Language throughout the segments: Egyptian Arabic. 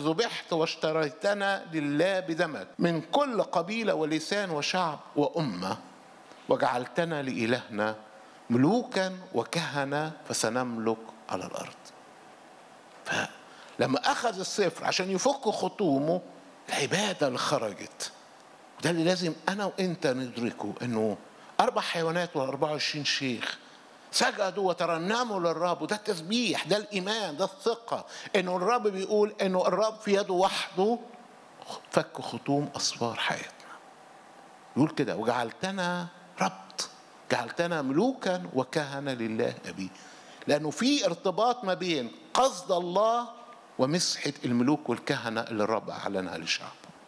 ذبحت واشتريتنا لله بدمك من كل قبيلة ولسان وشعب وأمة وجعلتنا لإلهنا ملوكا وكهنة فسنملك على الأرض فلما أخذ السفر عشان يفك خطومه العبادة اللي خرجت ده اللي لازم أنا وأنت ندركه إنه أربع حيوانات و24 شيخ سجدوا وترنموا للرب وده التسبيح ده الإيمان ده الثقة إنه الرب بيقول إنه الرب في يده وحده فك خطوم أسوار حياتنا يقول كده وجعلتنا ربط جعلتنا ملوكا وكهنة لله أبي لأنه في ارتباط ما بين قصد الله ومسحة الملوك والكهنة اللي الرب أعلنها لشعبه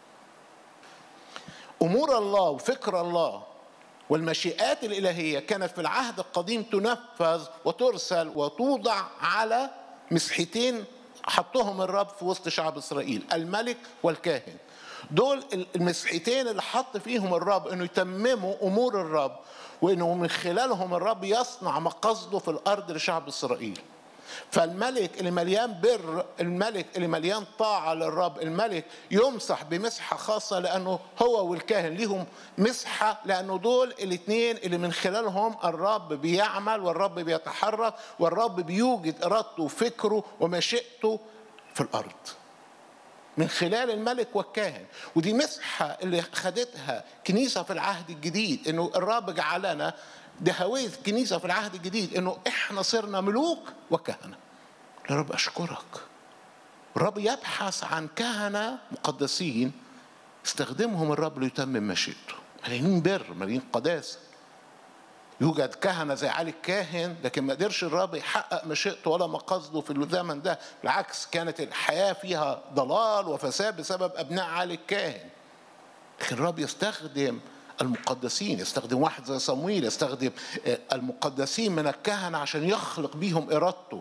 أمور الله وفكر الله والمشيئات الإلهية كانت في العهد القديم تنفذ وترسل وتوضع على مسحتين حطهم الرب في وسط شعب إسرائيل الملك والكاهن دول المسحتين اللي حط فيهم الرب انه يتمموا امور الرب وانه من خلالهم الرب يصنع مقاصده في الارض لشعب اسرائيل فالملك اللي مليان بر الملك اللي مليان طاعة للرب الملك يمسح بمسحة خاصة لأنه هو والكاهن ليهم مسحة لأنه دول الاثنين اللي من خلالهم الرب بيعمل والرب بيتحرك والرب بيوجد إرادته وفكره ومشيئته في الأرض من خلال الملك والكاهن ودي مسحة اللي خدتها كنيسة في العهد الجديد انه الرب جعلنا ده هوية الكنيسة في العهد الجديد انه احنا صرنا ملوك وكهنة يا رب اشكرك الرب يبحث عن كهنة مقدسين استخدمهم الرب ليتمم مشيئته مليانين بر مليانين قداسة يوجد كهنة زي علي الكاهن لكن ما قدرش الرب يحقق مشيئته ولا مقاصده في الزمن ده بالعكس كانت الحياة فيها ضلال وفساد بسبب أبناء علي الكاهن لكن الرب يستخدم المقدسين يستخدم واحد زي صمويل يستخدم المقدسين من الكهنة عشان يخلق بيهم إرادته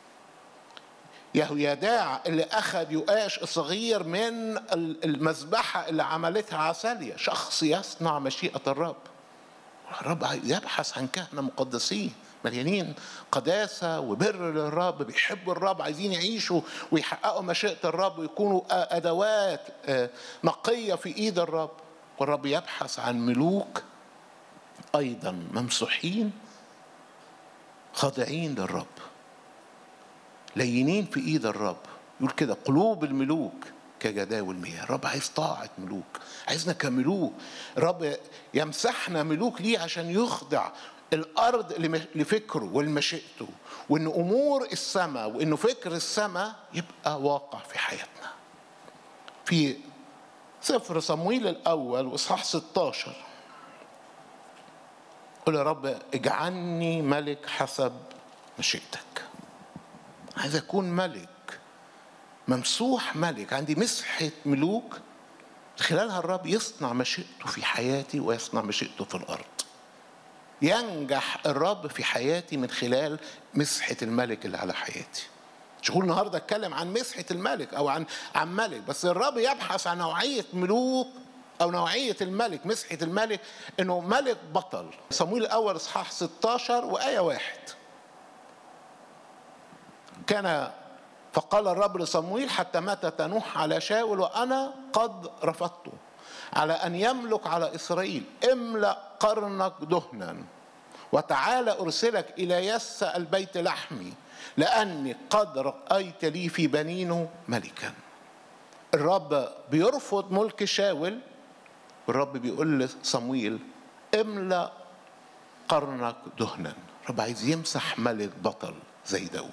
يهويداع اللي أخذ يؤاش الصغير من المذبحة اللي عملتها عسالية شخص يصنع مشيئة الرب الرب يبحث عن كهنة مقدسين مليانين قداسة وبر للرب بيحبوا الرب عايزين يعيشوا ويحققوا مشيئة الرب ويكونوا أدوات نقية في إيد الرب والرب يبحث عن ملوك أيضا ممسوحين خاضعين للرب لينين في إيد الرب يقول كده قلوب الملوك كجداول المياه الرب عايز طاعة ملوك عايزنا كملوك الرب يمسحنا ملوك ليه عشان يخضع الأرض لفكره ولمشيئته وإن أمور السماء وإنه فكر السماء يبقى واقع في حياتنا في سفر صمويل الأول وإصحاح 16 قل يا رب اجعلني ملك حسب مشيئتك عايز أكون ملك ممسوح ملك عندي مسحة ملوك خلالها الرب يصنع مشيئته في حياتي ويصنع مشيئته في الأرض ينجح الرب في حياتي من خلال مسحة الملك اللي على حياتي مش هقول النهارده اتكلم عن مسحة الملك أو عن عن ملك بس الرب يبحث عن نوعية ملوك أو نوعية الملك مسحة الملك إنه ملك بطل صمويل الأول إصحاح 16 وآية واحد كان فقال الرب لصمويل حتى متى تنوح على شاول وأنا قد رفضته على أن يملك على إسرائيل املأ قرنك دهنا وتعالى أرسلك إلى يس البيت لحمي لأني قد رأيت لي في بنينه ملكا الرب بيرفض ملك شاول والرب بيقول لصمويل املأ قرنك دهنا الرب عايز يمسح ملك بطل زي داود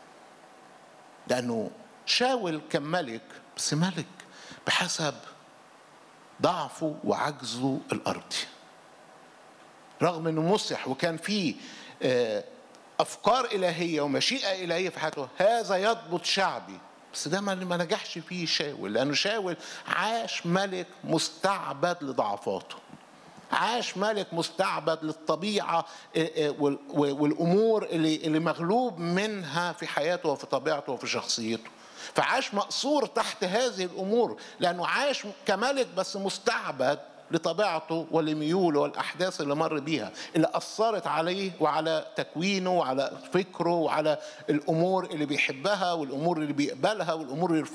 لأنه شاول كان ملك بس ملك بحسب ضعفه وعجزه الأرضي رغم أنه مسح وكان فيه أفكار إلهية ومشيئة إلهية في حياته هذا يضبط شعبي بس ده ما نجحش فيه شاول لأنه شاول عاش ملك مستعبد لضعفاته عاش ملك مستعبد للطبيعة والأمور اللي, اللي مغلوب منها في حياته وفي طبيعته وفي شخصيته فعاش مقصور تحت هذه الأمور لأنه عاش كملك بس مستعبد لطبيعته ولميوله والأحداث اللي مر بيها اللي أثرت عليه وعلى تكوينه وعلى فكره وعلى الأمور اللي بيحبها والأمور اللي بيقبلها والأمور اللي